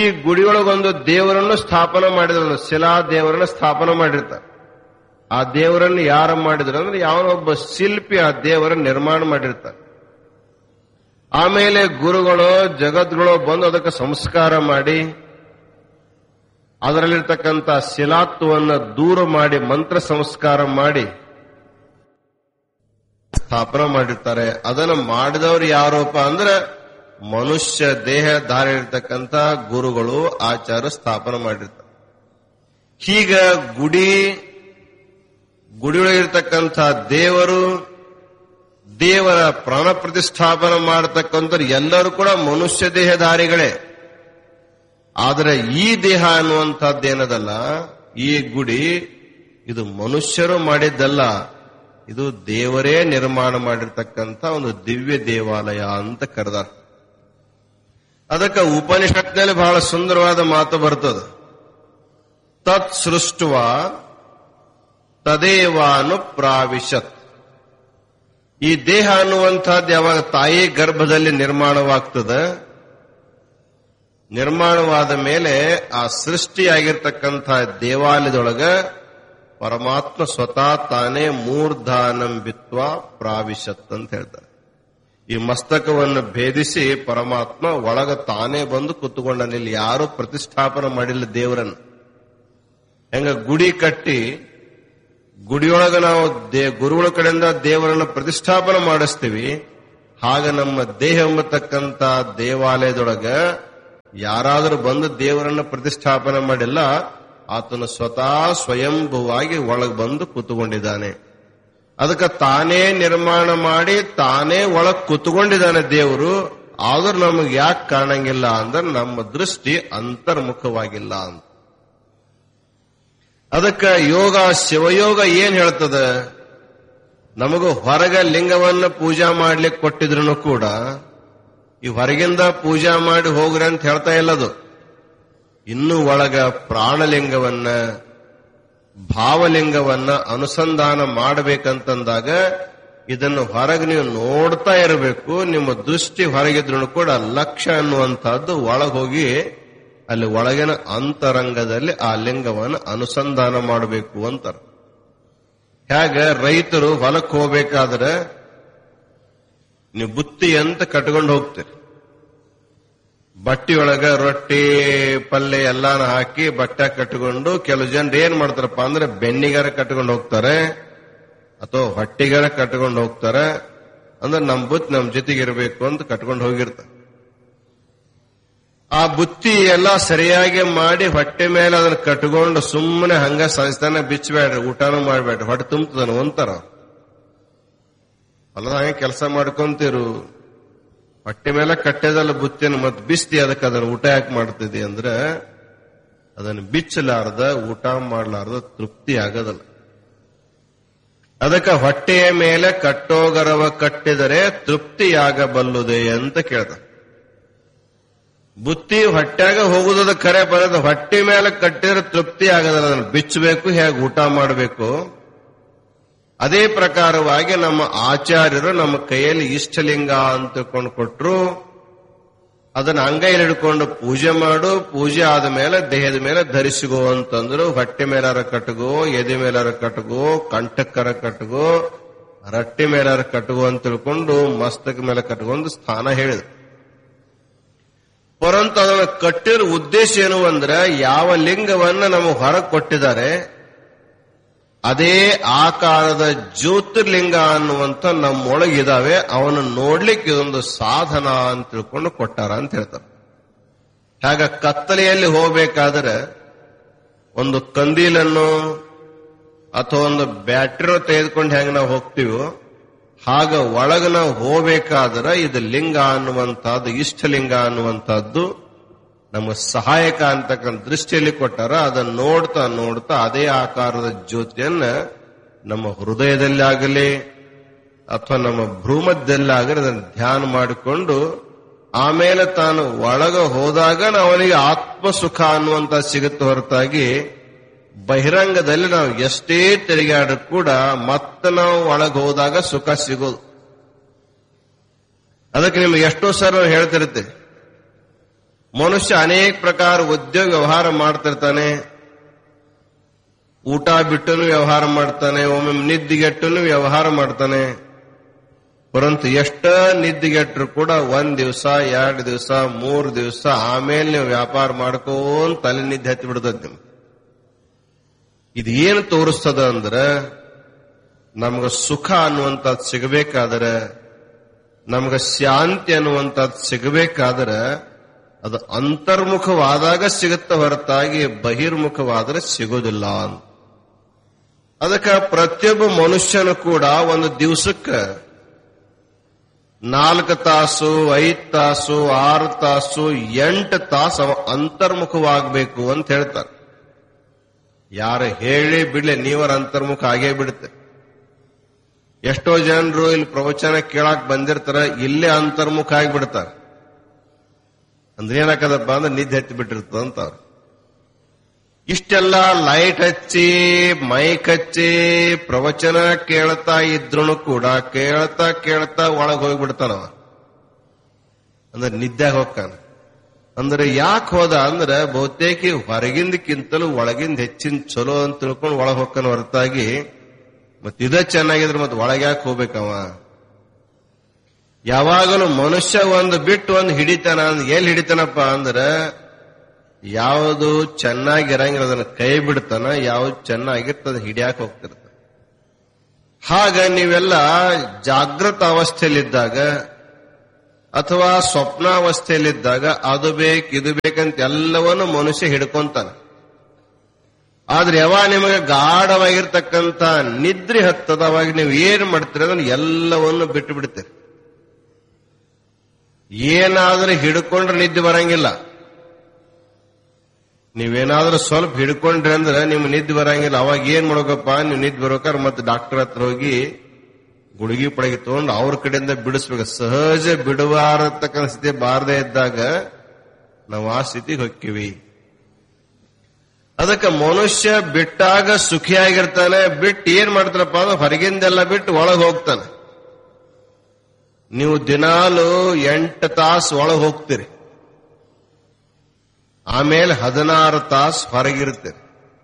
ಈ ಗುಡಿಯೊಳಗೊಂದು ದೇವರನ್ನು ಸ್ಥಾಪನೆ ಮಾಡಿದ್ರು ಶಿಲಾ ದೇವರನ್ನು ಸ್ಥಾಪನೆ ಮಾಡಿರ್ತಾರೆ ಆ ದೇವರನ್ನು ಯಾರು ಮಾಡಿದ್ರು ಅಂದ್ರೆ ಯಾವನೊಬ್ಬ ಶಿಲ್ಪಿ ಆ ದೇವರನ್ನು ನಿರ್ಮಾಣ ಮಾಡಿರ್ತಾರೆ ಆಮೇಲೆ ಗುರುಗಳು ಜಗದ್ಗಳು ಬಂದು ಅದಕ್ಕೆ ಸಂಸ್ಕಾರ ಮಾಡಿ ಅದರಲ್ಲಿರ್ತಕ್ಕಂಥ ಶಿಲಾತ್ವವನ್ನು ದೂರ ಮಾಡಿ ಮಂತ್ರ ಸಂಸ್ಕಾರ ಮಾಡಿ ಸ್ಥಾಪನೆ ಮಾಡಿರ್ತಾರೆ ಅದನ್ನು ಮಾಡಿದವರು ಯಾರಪ್ಪ ಅಂದ್ರೆ ಮನುಷ್ಯ ದೇಹ ಧಾರೆ ಇರ್ತಕ್ಕಂಥ ಗುರುಗಳು ಆಚಾರ ಸ್ಥಾಪನೆ ಮಾಡಿರ್ತಾರೆ ಹೀಗ ಗುಡಿ ಗುಡಿಯೊಳಗಿರ್ತಕ್ಕಂಥ ದೇವರು ದೇವರ ಪ್ರಾಣ ಪ್ರತಿಷ್ಠಾಪನೆ ಮಾಡತಕ್ಕಂಥವ್ರು ಎಲ್ಲರೂ ಕೂಡ ಮನುಷ್ಯ ದೇಹಧಾರಿಗಳೇ ಆದರೆ ಈ ದೇಹ ಅನ್ನುವಂಥದ್ದೇನದಲ್ಲ ಈ ಗುಡಿ ಇದು ಮನುಷ್ಯರು ಮಾಡಿದ್ದಲ್ಲ ಇದು ದೇವರೇ ನಿರ್ಮಾಣ ಮಾಡಿರ್ತಕ್ಕಂಥ ಒಂದು ದಿವ್ಯ ದೇವಾಲಯ ಅಂತ ಕರೆದಾರ ಅದಕ್ಕೆ ಉಪನಿಷತ್ನಲ್ಲಿ ಬಹಳ ಸುಂದರವಾದ ಮಾತು ಬರ್ತದೆ ತತ್ ಸೃಷ್ಟುವ ತದೇವಾನು ಪ್ರಾವಿಶತ್ ಈ ದೇಹ ಅನ್ನುವಂಥದ್ದು ಯಾವಾಗ ತಾಯಿ ಗರ್ಭದಲ್ಲಿ ನಿರ್ಮಾಣವಾಗ್ತದೆ ನಿರ್ಮಾಣವಾದ ಮೇಲೆ ಆ ಸೃಷ್ಟಿಯಾಗಿರ್ತಕ್ಕಂಥ ದೇವಾಲಯದೊಳಗ ಪರಮಾತ್ಮ ಸ್ವತಃ ತಾನೇ ಮೂರ್ಧಾನಂಬಿತ್ವ ಪ್ರಾವಿಶತ್ ಅಂತ ಹೇಳ್ತಾರೆ ಈ ಮಸ್ತಕವನ್ನು ಭೇದಿಸಿ ಪರಮಾತ್ಮ ಒಳಗ ತಾನೇ ಬಂದು ಕೂತ್ಕೊಂಡನಿಲ್ಲಿ ಯಾರು ಪ್ರತಿಷ್ಠಾಪನೆ ಮಾಡಿಲ್ಲ ದೇವರನ್ನು ಹೆಂಗ ಗುಡಿ ಕಟ್ಟಿ ಗುಡಿಯೊಳಗ ನಾವು ದೇ ಗುರುಗಳ ಕಡೆಯಿಂದ ದೇವರನ್ನು ಪ್ರತಿಷ್ಠಾಪನೆ ಮಾಡಿಸ್ತೀವಿ ಹಾಗ ನಮ್ಮ ದೇಹ ಎಂಬತಕ್ಕಂತ ದೇವಾಲಯದೊಳಗ ಯಾರಾದರೂ ಬಂದು ದೇವರನ್ನು ಪ್ರತಿಷ್ಠಾಪನೆ ಮಾಡಿಲ್ಲ ಆತನು ಸ್ವತಃ ಸ್ವಯಂಭುವಾಗಿ ಒಳಗೆ ಬಂದು ಕೂತ್ಕೊಂಡಿದ್ದಾನೆ ಅದಕ್ಕೆ ತಾನೇ ನಿರ್ಮಾಣ ಮಾಡಿ ತಾನೇ ಒಳಗ್ ಕೂತ್ಕೊಂಡಿದ್ದಾನೆ ದೇವರು ಆದ್ರೂ ನಮಗೆ ಯಾಕೆ ಕಾಣಂಗಿಲ್ಲ ಅಂದ್ರೆ ನಮ್ಮ ದೃಷ್ಟಿ ಅಂತರ್ಮುಖವಾಗಿಲ್ಲ ಅಂತ ಅದಕ್ಕೆ ಯೋಗ ಶಿವಯೋಗ ಏನ್ ಹೇಳ್ತದ ನಮಗೂ ಹೊರಗ ಲಿಂಗವನ್ನ ಪೂಜಾ ಮಾಡ್ಲಿಕ್ಕೆ ಕೊಟ್ಟಿದ್ರು ಕೂಡ ಈ ಹೊರಗಿಂದ ಪೂಜಾ ಮಾಡಿ ಹೋಗ್ರಿ ಅಂತ ಹೇಳ್ತಾ ಇಲ್ಲದು ಇನ್ನು ಒಳಗ ಪ್ರಾಣಲಿಂಗವನ್ನ ಭಾವಲಿಂಗವನ್ನ ಅನುಸಂಧಾನ ಮಾಡಬೇಕಂತಂದಾಗ ಇದನ್ನು ಹೊರಗೆ ನೀವು ನೋಡ್ತಾ ಇರಬೇಕು ನಿಮ್ಮ ದೃಷ್ಟಿ ಹೊರಗಿದ್ರು ಕೂಡ ಲಕ್ಷ್ಯ ಅನ್ನುವಂತಹದ್ದು ಒಳಗೆ ಹೋಗಿ ಅಲ್ಲಿ ಒಳಗಿನ ಅಂತರಂಗದಲ್ಲಿ ಆ ಲಿಂಗವನ್ನು ಅನುಸಂಧಾನ ಮಾಡಬೇಕು ಅಂತಾರೆ ಹೇಗ ರೈತರು ಹೊಲಕ್ಕೆ ಹೋಗ್ಬೇಕಾದ್ರೆ ನೀವು ಬುತ್ತಿ ಅಂತ ಕಟ್ಕೊಂಡು ಹೋಗ್ತೀರಿ ಬಟ್ಟಿಯೊಳಗ ರೊಟ್ಟಿ ಪಲ್ಯ ಎಲ್ಲಾನು ಹಾಕಿ ಬಟ್ಟೆ ಕಟ್ಕೊಂಡು ಕೆಲವು ಜನರು ಏನ್ ಮಾಡ್ತಾರಪ್ಪ ಅಂದ್ರೆ ಬೆನ್ನಿಗಾರ ಕಟ್ಕೊಂಡು ಹೋಗ್ತಾರೆ ಅಥವಾ ಹೊಟ್ಟಿಗಾರ ಕಟ್ಕೊಂಡು ಹೋಗ್ತಾರೆ ಅಂದ್ರೆ ನಮ್ ಬುತ್ತಿ ನಮ್ ಜೊತೆಗಿರ್ಬೇಕು ಅಂತ ಕಟ್ಕೊಂಡು ಹೋಗಿರ್ತಾರೆ ಆ ಬುತ್ತಿ ಎಲ್ಲ ಸರಿಯಾಗಿ ಮಾಡಿ ಹೊಟ್ಟೆ ಮೇಲೆ ಅದನ್ನ ಕಟ್ಕೊಂಡು ಸುಮ್ಮನೆ ಹಂಗ ಸಂಸ್ಥಾನ ಬಿಚ್ಚಬೇಡ್ರಿ ಊಟನೂ ಮಾಡ್ಬೇಡ್ರಿ ಹೊಟ್ಟೆ ತುಂಬತದನ ಒಂತರ ಅಲ್ಲ ಹಂಗೆ ಕೆಲಸ ಮಾಡ್ಕೊಂತೀರು ಹೊಟ್ಟೆ ಮೇಲೆ ಕಟ್ಟೆದಲ್ಲ ಬುತ್ತಿನ ಮತ್ ಬಿಸ್ತಿ ಅದಕ್ಕೆ ಅದನ್ನ ಊಟ ಯಾಕೆ ಮಾಡ್ತಿದ್ದಿ ಅಂದ್ರೆ ಅದನ್ನು ಬಿಚ್ಚಲಾರ್ದ ಊಟ ಮಾಡಲಾರ್ದ ತೃಪ್ತಿ ಆಗೋದಲ್ಲ ಅದಕ್ಕೆ ಹೊಟ್ಟೆಯ ಮೇಲೆ ಕಟ್ಟೋಗರವ ಕಟ್ಟಿದರೆ ತೃಪ್ತಿಯಾಗಬಲ್ಲುದೆ ಅಂತ ಕೇಳ್ದ ಬುತ್ತಿ ಹೊಟ್ಟ್ಯಾಗ ಹೋಗುದದ ಕರೆ ಬರೋದು ಹೊಟ್ಟೆ ಮೇಲೆ ಕಟ್ಟಿದ್ರೆ ತೃಪ್ತಿ ಆಗದಲ್ಲ ಅದನ್ನು ಬಿಚ್ಚಬೇಕು ಹೇಗೆ ಊಟ ಮಾಡಬೇಕು ಅದೇ ಪ್ರಕಾರವಾಗಿ ನಮ್ಮ ಆಚಾರ್ಯರು ನಮ್ಮ ಕೈಯಲ್ಲಿ ಇಷ್ಟಲಿಂಗ ಅಂತ ತಿಳ್ಕೊಂಡು ಕೊಟ್ರು ಅದನ್ನ ಅಂಗೈಲಿ ಹಿಡ್ಕೊಂಡು ಪೂಜೆ ಮಾಡು ಪೂಜೆ ಆದ ಮೇಲೆ ದೇಹದ ಮೇಲೆ ಧರಿಸಿಗೋ ಅಂತಂದ್ರು ಹೊಟ್ಟೆ ಮೇಲಾರ ಕಟ್ಗೋ ಎದೆ ಮೇಲಾರ ಕಟ್ಗೋ ಕಂಠಕ್ಕರ ಕಟ್ಗೋ ರಟ್ಟೆ ಮೇಲಾರ ಕಟ್ಗೋ ಅಂತ ತಿಳ್ಕೊಂಡು ಮಸ್ತಕ ಮೇಲೆ ಕಟ್ಕೊಂಡು ಸ್ಥಾನ ಹೇಳಿದ್ರು ಪರಂತು ಅದನ್ನು ಕಟ್ಟಿರೋ ಉದ್ದೇಶ ಏನು ಅಂದ್ರೆ ಯಾವ ಲಿಂಗವನ್ನ ನಮಗೆ ಹೊರಗೆ ಕೊಟ್ಟಿದ್ದಾರೆ ಅದೇ ಆಕಾರದ ಜ್ಯೋತಿರ್ಲಿಂಗ ಅನ್ನುವಂತ ನಮ್ಮೊಳಗಿದಾವೆ ಅವನು ನೋಡ್ಲಿಕ್ಕೆ ಇದೊಂದು ಸಾಧನ ಅಂತ ತಿಳ್ಕೊಂಡು ಕೊಟ್ಟಾರ ಅಂತ ಹೇಳ್ತಾರೆ ಹಾಗ ಕತ್ತಲೆಯಲ್ಲಿ ಹೋಗ್ಬೇಕಾದ್ರೆ ಒಂದು ಕಂದೀಲನ್ನು ಅಥವಾ ಒಂದು ಬ್ಯಾಟ್ರಿ ತೆಗೆದುಕೊಂಡು ಹೆಂಗ ನಾವು ಹೋಗ್ತೀವೋ ಹಾಗ ಒಳಗ ನಾವು ಹೋಗ್ಬೇಕಾದ್ರೆ ಇದು ಲಿಂಗ ಅನ್ನುವಂತಹದ್ದು ಇಷ್ಟಲಿಂಗ ಅನ್ನುವಂತಹದ್ದು ನಮಗೆ ಸಹಾಯಕ ಅಂತಕ್ಕಂಥ ದೃಷ್ಟಿಯಲ್ಲಿ ಕೊಟ್ಟಾರ ಅದನ್ನ ನೋಡ್ತಾ ನೋಡ್ತಾ ಅದೇ ಆಕಾರದ ಜ್ಯೋತಿಯನ್ನ ನಮ್ಮ ಹೃದಯದಲ್ಲಿ ಆಗಲಿ ಅಥವಾ ನಮ್ಮ ಭ್ರೂಮದ್ದಲ್ಲಾಗಲಿ ಅದನ್ನು ಧ್ಯಾನ ಮಾಡಿಕೊಂಡು ಆಮೇಲೆ ತಾನು ಒಳಗ ಹೋದಾಗ ನಾವು ಅವನಿಗೆ ಆತ್ಮ ಸುಖ ಅನ್ನುವಂತ ಸಿಗುತ್ತೆ ಹೊರತಾಗಿ ಬಹಿರಂಗದಲ್ಲಿ ನಾವು ಎಷ್ಟೇ ತಿರುಗಾಡ್ರು ಕೂಡ ಮತ್ತೆ ನಾವು ಒಳಗೆ ಹೋದಾಗ ಸುಖ ಸಿಗೋದು ಅದಕ್ಕೆ ನಿಮ್ಗೆ ಎಷ್ಟೋ ಸರ್ ನಾವು ಹೇಳ್ತಿರುತ್ತೆ ಮನುಷ್ಯ ಅನೇಕ ಪ್ರಕಾರ ಉದ್ಯೋಗ ವ್ಯವಹಾರ ಮಾಡ್ತಿರ್ತಾನೆ ಊಟ ಬಿಟ್ಟನು ವ್ಯವಹಾರ ಮಾಡ್ತಾನೆ ಒಮ್ಮೆ ನಿದ್ದಿಗೆಟ್ಟನು ವ್ಯವಹಾರ ಮಾಡ್ತಾನೆ ಪರಂತು ಎಷ್ಟ ನಿದ್ದಿಗೆಟ್ಟರು ಕೂಡ ಒಂದ್ ದಿವಸ ಎರಡು ದಿವಸ ಮೂರು ದಿವಸ ಆಮೇಲೆ ನೀವು ವ್ಯಾಪಾರ ಮಾಡ್ಕೋನ್ ತಲೆ ನಿದ್ದೆ ಹತ್ತಿ ಬಿಡ್ತದ ನಿಮ್ಗೆ ಇದು ಏನು ತೋರಿಸ್ತದ ಅಂದ್ರ ನಮ್ಗ ಸುಖ ಅನ್ನುವಂಥದ್ದು ಸಿಗಬೇಕಾದ್ರೆ ನಮ್ಗ ಶಾಂತಿ ಅನ್ನುವಂಥದ್ದು ಸಿಗಬೇಕಾದ್ರೆ ಅದು ಅಂತರ್ಮುಖವಾದಾಗ ಸಿಗುತ್ತ ಹೊರತಾಗಿ ಬಹಿರ್ಮುಖವಾದರೆ ಸಿಗೋದಿಲ್ಲ ಅಂತ ಅದಕ್ಕೆ ಪ್ರತಿಯೊಬ್ಬ ಮನುಷ್ಯನು ಕೂಡ ಒಂದು ದಿವಸಕ್ಕೆ ನಾಲ್ಕು ತಾಸು ಐದು ತಾಸು ಆರು ತಾಸು ಎಂಟು ತಾಸು ಅವ ಅಂತರ್ಮುಖವಾಗಬೇಕು ಅಂತ ಹೇಳ್ತಾರೆ ಯಾರು ಹೇಳಿ ಬಿಡ್ಲಿ ನೀವರ ಅಂತರ್ಮುಖ ಆಗೇ ಬಿಡುತ್ತೆ ಎಷ್ಟೋ ಜನರು ಇಲ್ಲಿ ಪ್ರವಚನ ಕೇಳಾಕ್ ಬಂದಿರ್ತಾರ ಇಲ್ಲೇ ಅಂತರ್ಮುಖ ಆಗಿಬಿಡ್ತಾರೆ ಅಂದ್ರೆ ಏನಾಕದಪ್ಪ ಅಂದ್ರೆ ನಿದ್ದೆ ಹತ್ತಿ ಬಿಟ್ಟಿರ್ತದ ಅಂತ ಅವ್ರು ಇಷ್ಟೆಲ್ಲ ಲೈಟ್ ಹಚ್ಚಿ ಮೈಕ್ ಹಚ್ಚಿ ಪ್ರವಚನ ಕೇಳ್ತಾ ಇದ್ರು ಕೂಡ ಕೇಳ್ತಾ ಕೇಳ್ತಾ ಒಳಗ್ ಹೋಗ್ಬಿಡ್ತಾನವ ಅಂದ್ರೆ ನಿದ್ದಾಗ ಹೋಗ್ತಾನ ಅಂದ್ರೆ ಯಾಕೆ ಹೋದ ಅಂದ್ರೆ ಬಹುತೇಕ ಹೊರಗಿಂದಕ್ಕಿಂತಲೂ ಒಳಗಿಂದ ಹೆಚ್ಚಿನ ಚಲೋ ಅಂತ ತಿಳ್ಕೊಂಡು ಒಳಗ್ ಹೋಗ್ತಾನ ಹೊರತಾಗಿ ಮತ್ ಇದ ಚೆನ್ನಾಗಿದ್ರೆ ಮತ್ತೆ ಒಳಗೆ ಯಾಕೆ ಹೋಗ್ಬೇಕವ ಯಾವಾಗಲೂ ಮನುಷ್ಯ ಒಂದು ಬಿಟ್ಟು ಒಂದು ಹಿಡಿತಾನ ಅಂದ್ ಎಲ್ಲಿ ಹಿಡಿತಾನಪ್ಪ ಅಂದ್ರೆ ಯಾವುದು ಚೆನ್ನಾಗಿರಂಗಿಲ್ಲ ಅದನ್ನ ಕೈ ಬಿಡ್ತಾನ ಯಾವ್ದು ಚೆನ್ನಾಗಿರ್ತದ ಹಿಡಿಯಾಕ ಹೋಗ್ತಿರ್ತ ಹಾಗ ನೀವೆಲ್ಲ ಜಾಗೃತ ಅವಸ್ಥೆಯಲ್ಲಿದ್ದಾಗ ಅಥವಾ ಸ್ವಪ್ನಾವಸ್ಥೆಯಲ್ಲಿದ್ದಾಗ ಅದು ಬೇಕು ಇದು ಬೇಕಂತ ಎಲ್ಲವನ್ನು ಮನುಷ್ಯ ಹಿಡ್ಕೊಂತಾನ ಆದ್ರೆ ಯಾವಾಗ ನಿಮಗೆ ಗಾಢವಾಗಿರ್ತಕ್ಕಂಥ ನಿದ್ರೆ ಹತ್ತದ ಅವಾಗ ನೀವು ಏನ್ ಮಾಡ್ತೀರ ಅದನ್ನ ಎಲ್ಲವನ್ನು ಬಿಟ್ಟು ಬಿಡ್ತೀರಿ ಏನಾದ್ರೂ ಹಿಡ್ಕೊಂಡ್ರೆ ನಿದ್ದೆ ಬರಂಗಿಲ್ಲ ನೀವೇನಾದ್ರೂ ಸ್ವಲ್ಪ ಹಿಡ್ಕೊಂಡ್ರಿ ಅಂದ್ರೆ ನಿಮ್ ನಿದ್ದೆ ಬರಂಗಿಲ್ಲ ಅವಾಗ ಏನ್ ಮಾಡ್ಬೇಕಪ್ಪ ನೀವು ನಿದ್ದೆ ಬರ್ಬೇಕಾದ್ರೆ ಮತ್ತೆ ಡಾಕ್ಟರ್ ಹತ್ರ ಹೋಗಿ ಗುಳಿಗೆ ಪಳಗಿ ತಗೊಂಡು ಅವ್ರ ಕಡೆಯಿಂದ ಬಿಡಿಸ್ಬೇಕು ಸಹಜ ಬಿಡಬಾರತಕ್ಕಂಥ ಸ್ಥಿತಿ ಬಾರದೇ ಇದ್ದಾಗ ನಾವು ಆ ಸ್ಥಿತಿಗೆ ಹೊಕ್ಕಿವಿ ಅದಕ್ಕೆ ಮನುಷ್ಯ ಬಿಟ್ಟಾಗ ಸುಖಿಯಾಗಿರ್ತಾನೆ ಬಿಟ್ಟು ಏನ್ ಮಾಡ್ತಾರಪ್ಪ ಅಂದ್ರೆ ಹೊರಗಿಂದೆಲ್ಲ ಬಿಟ್ಟು ಒಳಗೆ ಹೋಗ್ತಾನೆ ನೀವು ದಿನಾಲು ಎಂಟು ತಾಸು ಒಳಗೆ ಹೋಗ್ತೀರಿ ಆಮೇಲೆ ಹದಿನಾರು ತಾಸು ಹೊರಗಿರ್ತೀರಿ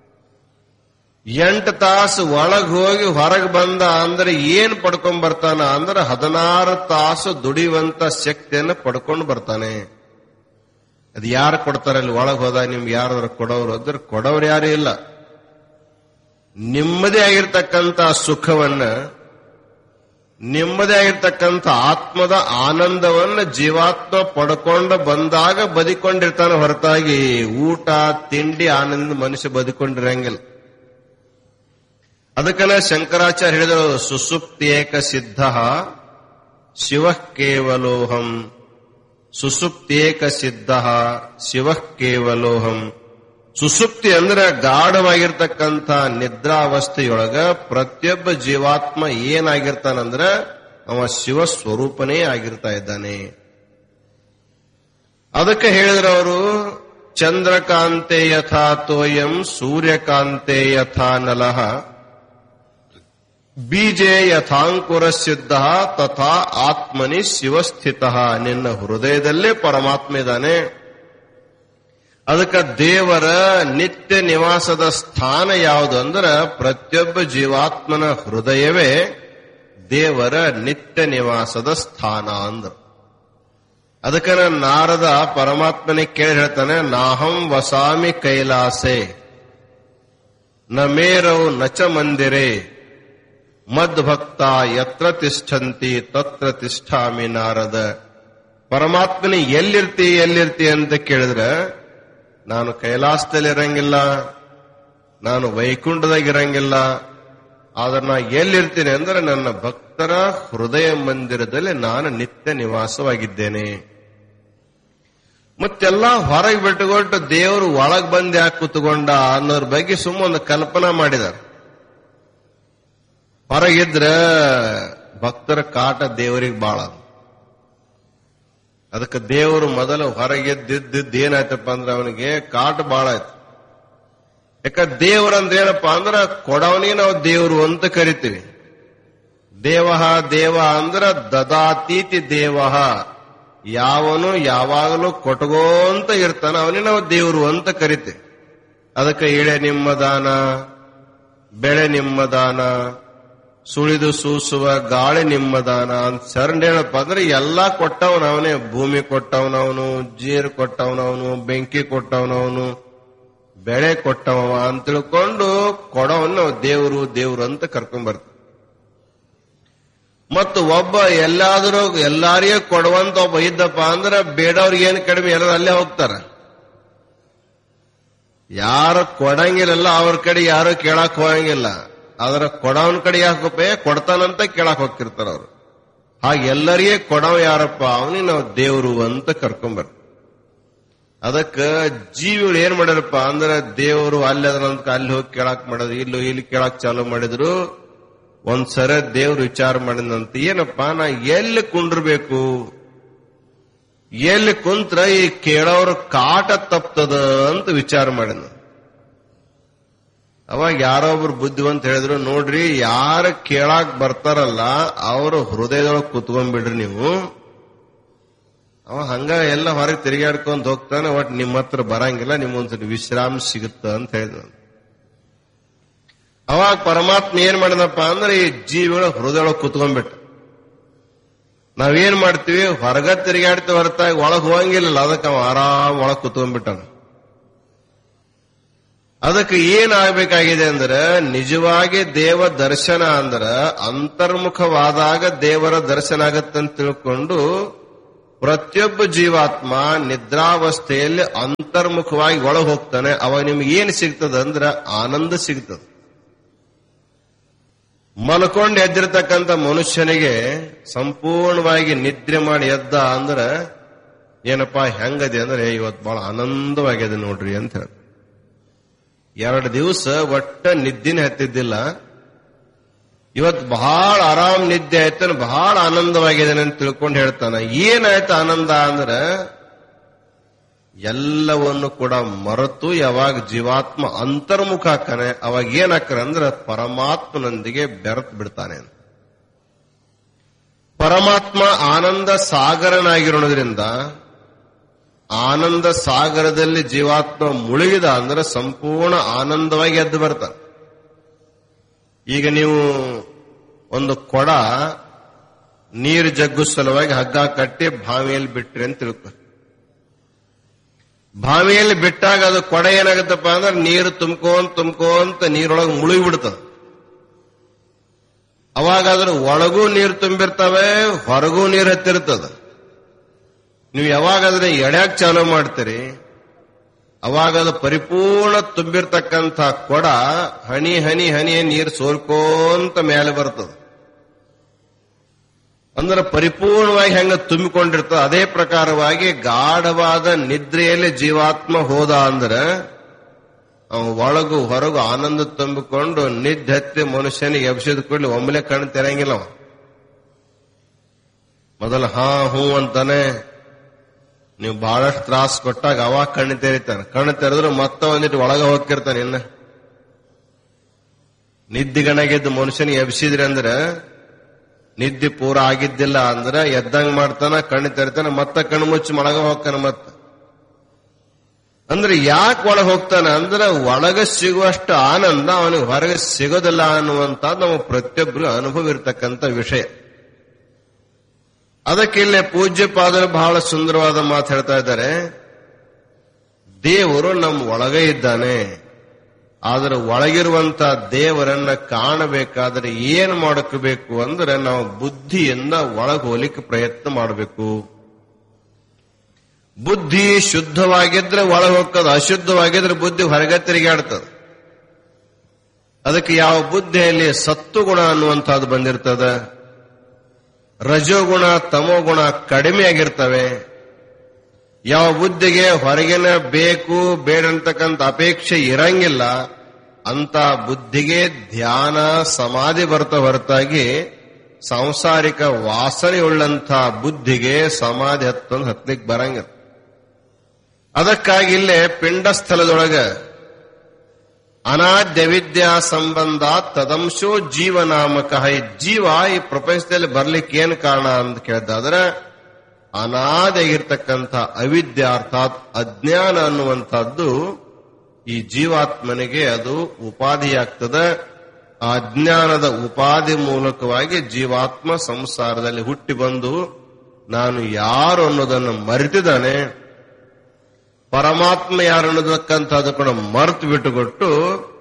ಎಂಟು ತಾಸು ಒಳಗ್ ಹೋಗಿ ಹೊರಗೆ ಬಂದ ಅಂದ್ರೆ ಏನ್ ಪಡ್ಕೊಂಡ್ ಬರ್ತಾನ ಅಂದ್ರೆ ಹದಿನಾರು ತಾಸು ದುಡಿಯುವಂತ ಶಕ್ತಿಯನ್ನು ಪಡ್ಕೊಂಡು ಬರ್ತಾನೆ ಅದು ಯಾರು ಕೊಡ್ತಾರೆ ಅಲ್ಲಿ ಒಳಗೆ ಹೋದಾಗ ನಿಮ್ಗೆ ಯಾರಾದ್ರೂ ಕೊಡೋರು ಅಂದ್ರೆ ಕೊಡೋರು ಯಾರು ಇಲ್ಲ ನಿಮ್ಮದೇ ಆಗಿರ್ತಕ್ಕಂಥ ಸುಖವನ್ನ ನಿಮ್ಮದೇ ಆಗಿರ್ತಕ್ಕಂಥ ಆತ್ಮದ ಆನಂದವನ್ನ ಜೀವಾತ್ಮ ಪಡ್ಕೊಂಡು ಬಂದಾಗ ಬದುಕೊಂಡಿರ್ತಾನೆ ಹೊರತಾಗಿ ಊಟ ತಿಂಡಿ ಆನಂದ ಮನುಷ್ಯ ಬದುಕೊಂಡಿರಂಗಿಲ್ಲ ಅದಕ್ಕನ ಶಂಕರಾಚಾರ್ಯ ಹೇಳಿದರು ಸುಸುಪ್ತಿಯೇಕ ಸಿದ್ಧ ಶಿವ ಕೇವಲೋಹಂ ಸುಸುಪ್ತಿಯೇಕ ಸಿದ್ಧ ಶಿವ ಕೇವಲೋಹಂ ಸುಸುಪ್ತಿ ಅಂದ್ರೆ ಗಾಢವಾಗಿರ್ತಕ್ಕಂಥ ನಿದ್ರಾವಸ್ಥೆಯೊಳಗ ಪ್ರತಿಯೊಬ್ಬ ಜೀವಾತ್ಮ ಏನಾಗಿರ್ತಾನಂದ್ರ ಅವ ಶಿವ ಸ್ವರೂಪನೇ ಆಗಿರ್ತಾ ಇದ್ದಾನೆ ಅದಕ್ಕೆ ಹೇಳಿದ್ರು ಅವರು ಚಂದ್ರಕಾಂತೆ ಯಥಾ ತೋಯಂ ಸೂರ್ಯಕಾಂತೆ ಯಥಾ ನಲಃ ಬೀಜೆ ಯಥಾಂಕುರ ಸಿದ್ಧ ತಥಾ ಆತ್ಮನಿ ಶಿವಸ್ಥಿತ ನಿನ್ನ ಹೃದಯದಲ್ಲೇ ಪರಮಾತ್ಮ ಇದ್ದಾನೆ ಅದಕ್ಕೆ ದೇವರ ನಿತ್ಯ ನಿವಾಸದ ಸ್ಥಾನ ಯಾವುದು ಅಂದ್ರೆ ಪ್ರತಿಯೊಬ್ಬ ಜೀವಾತ್ಮನ ಹೃದಯವೇ ದೇವರ ನಿತ್ಯ ನಿವಾಸದ ಸ್ಥಾನ ಅಂದ್ರು ಅದಕ್ಕೆ ನಾರದ ಪರಮಾತ್ಮನಿಗೆ ಕೇಳಿ ಹೇಳ್ತಾನೆ ನಾಹಂ ವಸಾಮಿ ಕೈಲಾಸೆ ನ ಮೇರೌ ನಚ ಮಂದಿರೆ ಮದ್ಭಕ್ತ ಯತ್ರ ತಿಷ್ಠಂತಿ ತತ್ರ ತಿಷ್ಠಾಮಿ ನಾರದ ಪರಮಾತ್ಮನಿ ಎಲ್ಲಿರ್ತಿ ಎಲ್ಲಿರ್ತಿ ಅಂತ ಕೇಳಿದ್ರೆ ನಾನು ಕೈಲಾಸದಲ್ಲಿ ಇರಂಗಿಲ್ಲ ನಾನು ವೈಕುಂಠದಾಗ ಇರಂಗಿಲ್ಲ ಆದ್ರೆ ನಾ ಎಲ್ಲಿರ್ತೀನಿ ಅಂದ್ರೆ ನನ್ನ ಭಕ್ತರ ಹೃದಯ ಮಂದಿರದಲ್ಲಿ ನಾನು ನಿತ್ಯ ನಿವಾಸವಾಗಿದ್ದೇನೆ ಮತ್ತೆಲ್ಲ ಹೊರಗೆ ಬಿಟ್ಟುಕೊಟ್ಟು ದೇವರು ಒಳಗ್ ಬಂದು ಯಾಕೆ ಕೂತ್ಕೊಂಡ ಅನ್ನೋದ್ರ ಬಗ್ಗೆ ಸುಮ್ಮ ಒಂದು ಕಲ್ಪನಾ ಮಾಡಿದ್ದಾರೆ ಹೊರಗಿದ್ರ ಭಕ್ತರ ಕಾಟ ದೇವರಿಗೆ ಬಾಳ ಅದಕ್ಕೆ ದೇವರು ಮೊದಲು ಹೊರಗೆದ್ದಿದ್ದಿದ್ದು ಏನಾಯ್ತಪ್ಪ ಅಂದ್ರೆ ಅವನಿಗೆ ಕಾಟ ಬಾಳ ಆಯ್ತು ಯಾಕ ದೇವರಂದ್ರೆ ಏನಪ್ಪಾ ಅಂದ್ರೆ ಕೊಡವನಿಗೆ ನಾವು ದೇವರು ಅಂತ ಕರಿತೀವಿ ದೇವ ದೇವ ಅಂದ್ರ ದದಾತೀತಿ ದೇವ ಯಾವನು ಯಾವಾಗಲೂ ಕೊಟ್ಗೋಂತ ಇರ್ತಾನ ಅವನೇ ನಾವು ದೇವರು ಅಂತ ಕರಿತೇವೆ ಅದಕ್ಕೆ ಇಳೆ ನಿಮ್ಮ ದಾನ ಬೆಳೆ ನಿಮ್ಮ ದಾನ ಸುಳಿದು ಸೂಸುವ ಗಾಳಿ ನಿಮ್ಮ ದಾನ ಅಂತ ಶರಣ ಹೇಳಪ್ಪ ಅಂದ್ರೆ ಎಲ್ಲಾ ಕೊಟ್ಟವನವನೇ ಭೂಮಿ ಕೊಟ್ಟವನವನು ಜೀರು ಕೊಟ್ಟವನವನು ಬೆಂಕಿ ಕೊಟ್ಟವನವನು ಬೆಳೆ ಕೊಟ್ಟವ ಅಂತ ತಿಳ್ಕೊಂಡು ಕೊಡವನ್ನ ದೇವರು ದೇವರು ಅಂತ ಕರ್ಕೊಂಡ್ ಬರ್ತೀವಿ ಮತ್ತು ಒಬ್ಬ ಎಲ್ಲಾದರೂ ಎಲ್ಲಾರಿಗೂ ಕೊಡುವಂತ ಒಬ್ಬ ಇದ್ದಪ್ಪ ಅಂದ್ರೆ ಬೇಡವ್ರಿಗೆ ಏನು ಕಡಿಮೆ ಎಲ್ಲರೂ ಅಲ್ಲೇ ಹೋಗ್ತಾರ ಯಾರು ಕೊಡಂಗಿಲ್ಲ ಅವ್ರ ಕಡೆ ಯಾರು ಕೇಳಕ್ ಹೋಗಂಗಿಲ್ಲ ಆದ್ರ ಕೊಡವನ್ ಕಡೆ ಯಾಕಪ್ಪ ಕೊಡ್ತಾನಂತ ಕೇಳಕ್ ಹೋಗ್ತಿರ್ತಾರ ಅವ್ರು ಹಾಗೆ ಎಲ್ಲರಿಗೆ ಕೊಡವ ಯಾರಪ್ಪ ಅವನಿಗೆ ನಾವು ದೇವರು ಅಂತ ಕರ್ಕೊಂಬರ್ ಅದಕ್ಕ ಜೀವಿಗಳು ಏನ್ ಮಾಡ್ಯಾರಪ್ಪ ಅಂದ್ರೆ ದೇವರು ಅಲ್ಲಿ ಅದ್ರಂತ ಅಲ್ಲಿ ಹೋಗಿ ಕೇಳಕ್ ಮಾಡಿದ್ರು ಇಲ್ಲಿ ಇಲ್ಲಿ ಕೇಳಕ್ ಚಾಲು ಮಾಡಿದ್ರು ಒಂದ್ಸರ ದೇವ್ರು ವಿಚಾರ ಮಾಡಿದಂತ ಏನಪ್ಪ ನಾ ಎಲ್ಲಿ ಕುಂಡ್ರಬೇಕು ಎಲ್ಲಿ ಕುಂತ್ರ ಈ ಕೇಳೋರ್ ಕಾಟ ತಪ್ತದ ಅಂತ ವಿಚಾರ ಮಾಡಿದ ಅವಾಗ ಯಾರೋ ಒಬ್ರು ಬುದ್ಧಿವಂತ ಹೇಳಿದ್ರು ನೋಡ್ರಿ ಯಾರ ಕೇಳಾಕ್ ಬರ್ತಾರಲ್ಲ ಅವರು ಹೃದಯದೊಳಗೆ ಕುತ್ಕೊಂಡ್ಬಿಡ್ರಿ ನೀವು ಅವ ಹಂಗ ಎಲ್ಲ ಹೊರಗೆ ತಿರುಗಾಡ್ಕೊಂಡ್ ಹೋಗ್ತಾನೆ ಒಟ್ ನಿಮ್ಮ ಹತ್ರ ಬರಂಗಿಲ್ಲ ನಿಮ್ಮೊಂದ್ಸರಿ ವಿಶ್ರಾಮ ಸಿಗುತ್ತ ಅಂತ ಹೇಳಿದ ಅವಾಗ ಪರಮಾತ್ಮ ಏನ್ ಮಾಡಿದಪ್ಪ ಅಂದ್ರೆ ಈ ಜೀವಿಗಳ ಹೃದಯೊಳಗೆ ಕುತ್ಕೊಂಡ್ಬಿಟ್ಟ ನಾವೇನ್ ಮಾಡ್ತೀವಿ ಹೊರಗ ತಿರುಗಾಡ್ತೀವಿ ಹೊರತಾಗಿ ಒಳಗ್ ಹೋಗಂಗಿಲ್ಲ ಅದಕ್ಕೆ ಅವ ಆರಾಮ್ ಒಳಗ್ ಕುತ್ಕೊಂಡ್ಬಿಟ್ಟಾನ ಅದಕ್ಕೆ ಏನ್ ಆಗ್ಬೇಕಾಗಿದೆ ಅಂದ್ರೆ ನಿಜವಾಗಿ ದೇವ ದರ್ಶನ ಅಂದ್ರ ಅಂತರ್ಮುಖವಾದಾಗ ದೇವರ ದರ್ಶನ ಆಗತ್ತಂತ ತಿಳ್ಕೊಂಡು ಪ್ರತಿಯೊಬ್ಬ ಜೀವಾತ್ಮ ನಿದ್ರಾವಸ್ಥೆಯಲ್ಲಿ ಅಂತರ್ಮುಖವಾಗಿ ಒಳಗೆ ಹೋಗ್ತಾನೆ ಅವಾಗ ನಿಮ್ಗೆ ಏನ್ ಸಿಗ್ತದ ಅಂದ್ರ ಆನಂದ ಸಿಗ್ತದ ಮಲ್ಕೊಂಡು ಎದ್ದಿರ್ತಕ್ಕಂಥ ಮನುಷ್ಯನಿಗೆ ಸಂಪೂರ್ಣವಾಗಿ ನಿದ್ರೆ ಮಾಡಿ ಎದ್ದ ಅಂದ್ರ ಏನಪ್ಪಾ ಹೆಂಗದೆ ಅಂದ್ರೆ ಇವತ್ತು ಬಹಳ ಆನಂದವಾಗಿದೆ ನೋಡ್ರಿ ಅಂತ ಹೇಳ ಎರಡು ದಿವಸ ಒಟ್ಟ ನಿದ್ದಿನ ಹತ್ತಿದ್ದಿಲ್ಲ ಇವತ್ತು ಬಹಳ ಆರಾಮ್ ನಿದ್ದೆ ಆಯ್ತಾನೆ ಬಹಳ ಆನಂದವಾಗಿದೆ ಅಂತ ತಿಳ್ಕೊಂಡು ಹೇಳ್ತಾನ ಏನಾಯ್ತು ಆನಂದ ಅಂದ್ರ ಎಲ್ಲವನ್ನು ಕೂಡ ಮರೆತು ಯಾವಾಗ ಜೀವಾತ್ಮ ಅಂತರ್ಮುಖ ಹಾಕಾನೆ ಅವಾಗ ಏನಾಕ್ತಾನೆ ಅಂದ್ರೆ ಪರಮಾತ್ಮನೊಂದಿಗೆ ಬೆರೆತು ಬಿಡ್ತಾನೆ ಅಂತ. ಪರಮಾತ್ಮ ಆನಂದ ಸಾಗರನಾಗಿರೋದ್ರಿಂದ ಆನಂದ ಸಾಗರದಲ್ಲಿ ಜೀವಾತ್ಮ ಮುಳುಗಿದ ಅಂದ್ರೆ ಸಂಪೂರ್ಣ ಆನಂದವಾಗಿ ಎದ್ದು ಬರ್ತಾನೆ ಈಗ ನೀವು ಒಂದು ಕೊಡ ನೀರು ಜಗ್ಗು ಸಲುವಾಗಿ ಹಗ್ಗ ಕಟ್ಟಿ ಬಾವಿಯಲ್ಲಿ ಬಿಟ್ರಿ ಅಂತ ತಿಳ್ಕೊ ಬಾವಿಯಲ್ಲಿ ಬಿಟ್ಟಾಗ ಅದು ಕೊಡ ಏನಾಗುತ್ತಪ್ಪ ಅಂದ್ರೆ ನೀರು ತುಂಬ್ಕೊಂತ ತುಂಬ್ಕೊಂತ ನೀರೊಳಗೆ ಮುಳುಗಿ ಬಿಡ್ತದೆ ಅವಾಗ ಅದ್ರ ಒಳಗೂ ನೀರು ತುಂಬಿರ್ತವೆ ಹೊರಗೂ ನೀರು ಹತ್ತಿರ್ತದ ನೀವು ಯಾವಾಗ ಅದನ್ನ ಎಡ್ಯಾಕ್ ಚಾಲೂ ಮಾಡ್ತೀರಿ ಅವಾಗ ಅದು ಪರಿಪೂರ್ಣ ತುಂಬಿರ್ತಕ್ಕಂಥ ಕೊಡ ಹನಿ ಹನಿ ಹನಿ ನೀರು ಸೋರ್ಕೋಂತ ಮೇಲೆ ಬರ್ತದೆ ಅಂದ್ರೆ ಪರಿಪೂರ್ಣವಾಗಿ ಹೆಂಗ ತುಂಬಿಕೊಂಡಿರ್ತದೆ ಅದೇ ಪ್ರಕಾರವಾಗಿ ಗಾಢವಾದ ನಿದ್ರೆಯಲ್ಲಿ ಜೀವಾತ್ಮ ಹೋದ ಅಂದ್ರೆ ಅವ ಒಳಗು ಹೊರಗು ಆನಂದ ತುಂಬಿಕೊಂಡು ನಿದ್ದೆ ಹತ್ತಿ ಮನುಷ್ಯನಿಗೆ ಎಬ್ಸಿದ ಕೂಡಲೇ ಒಮ್ಮೆಲೆ ಕಣ್ಣು ತೆರಂಗಿಲ್ಲ ಅವ ಮೊದಲು ಹಾ ಹೂ ಅಂತಾನೆ ನೀವು ಬಹಳಷ್ಟು ತ್ರಾಸ ಕೊಟ್ಟಾಗ ಅವಾಗ ಕಣ್ಣು ತೆರಿತಾನೆ ಕಣ್ಣು ತೆರೆದ್ರೆ ಮತ್ತೆ ಒಂದಿಟ್ಟು ಒಳಗ ಹೋಗ್ತಿರ್ತಾನೆ ಇನ್ನ ನಿದ್ದಿಗಣಗಿದ್ದು ಮನುಷ್ಯನಿಗೆ ಎಬ್ಸಿದ್ರಿ ಅಂದ್ರೆ ನಿದ್ದೆ ಪೂರ ಆಗಿದ್ದಿಲ್ಲ ಅಂದ್ರೆ ಎದ್ದಂಗ್ ಮಾಡ್ತಾನ ಕಣ್ಣು ತೆರಿತಾನೆ ಮತ್ತೆ ಕಣ್ಣು ಮುಚ್ಚಿ ಒಳಗ ಹೋಗ್ತಾನೆ ಮತ್ತೆ ಅಂದ್ರೆ ಯಾಕೆ ಒಳಗೆ ಹೋಗ್ತಾನೆ ಅಂದ್ರೆ ಒಳಗೆ ಸಿಗುವಷ್ಟು ಆನಂದ ಅವನಿಗೆ ಹೊರಗೆ ಸಿಗೋದಿಲ್ಲ ಅನ್ನುವಂತ ನಮ್ಮ ಪ್ರತಿಯೊಬ್ಬರು ಅನುಭವ ಇರತಕ್ಕಂತ ವಿಷಯ ಅದಕ್ಕೆ ಇಲ್ಲಿ ಪೂಜ್ಯ ಪಾದರು ಬಹಳ ಸುಂದರವಾದ ಮಾತು ಹೇಳ್ತಾ ಇದ್ದಾರೆ ದೇವರು ನಮ್ಮ ಒಳಗೆ ಇದ್ದಾನೆ ಆದ್ರೆ ಒಳಗಿರುವಂತ ದೇವರನ್ನ ಕಾಣಬೇಕಾದ್ರೆ ಏನ್ ಮಾಡಬೇಕು ಅಂದ್ರೆ ನಾವು ಬುದ್ಧಿಯಿಂದ ಒಳಗೆ ಹೋಲಿಕ್ಕೆ ಪ್ರಯತ್ನ ಮಾಡಬೇಕು ಬುದ್ಧಿ ಶುದ್ಧವಾಗಿದ್ರೆ ಒಳಗೆ ಹೋಗ್ತದೆ ಅಶುದ್ಧವಾಗಿದ್ರೆ ಬುದ್ಧಿ ಹೊರಗೆ ತಿರುಗಾಡ್ತದೆ ಅದಕ್ಕೆ ಯಾವ ಬುದ್ಧಿಯಲ್ಲಿ ಸತ್ತುಗುಣ ಅನ್ನುವಂಥದ್ದು ಬಂದಿರ್ತದೆ ರಜೋಗುಣ ತಮೋಗುಣ ಕಡಿಮೆ ಆಗಿರ್ತವೆ ಯಾವ ಬುದ್ಧಿಗೆ ಹೊರಗಿನ ಬೇಕು ಬೇಡ ಅಂತಕ್ಕಂಥ ಅಪೇಕ್ಷೆ ಇರಂಗಿಲ್ಲ ಅಂತ ಬುದ್ಧಿಗೆ ಧ್ಯಾನ ಸಮಾಧಿ ಬರ್ತ ಹೊರತಾಗಿ ಸಾಂಸಾರಿಕ ವಾಸನೆಯುಳ್ಳಂಥ ಬುದ್ಧಿಗೆ ಸಮಾಧಿ ಹತ್ತೊಂದು ಹತ್ಲಿಕ್ಕೆ ಬರಂಗಿಲ್ಲ ಅದಕ್ಕಾಗಿ ಇಲ್ಲೇ ಪಿಂಡ ಸ್ಥಳದೊಳಗ ಅನಾದ್ಯ ವಿದ್ಯಾ ಸಂಬಂಧ ತದಂಶೋ ಜೀವನಾಮಕ ಈ ಜೀವ ಈ ಪ್ರಪಂಚದಲ್ಲಿ ಬರ್ಲಿಕ್ಕೆ ಏನ್ ಕಾರಣ ಅಂತ ಕೇಳಿದಾದ್ರೆ ಅನಾದಿಯಾಗಿರ್ತಕ್ಕಂಥ ಅವಿದ್ಯೆ ಅರ್ಥಾತ್ ಅಜ್ಞಾನ ಅನ್ನುವಂಥದ್ದು ಈ ಜೀವಾತ್ಮನಿಗೆ ಅದು ಉಪಾಧಿಯಾಗ್ತದೆ ಆ ಅಜ್ಞಾನದ ಉಪಾಧಿ ಮೂಲಕವಾಗಿ ಜೀವಾತ್ಮ ಸಂಸಾರದಲ್ಲಿ ಹುಟ್ಟಿ ಬಂದು ನಾನು ಯಾರು ಅನ್ನೋದನ್ನು ಮರೆತಿದ್ದಾನೆ ಪರಮಾತ್ಮ ಯಾರು ಅನ್ನೋದಕ್ಕಂಥದ್ದು ಕೂಡ ಮರೆತು ಬಿಟ್ಟುಕೊಟ್ಟು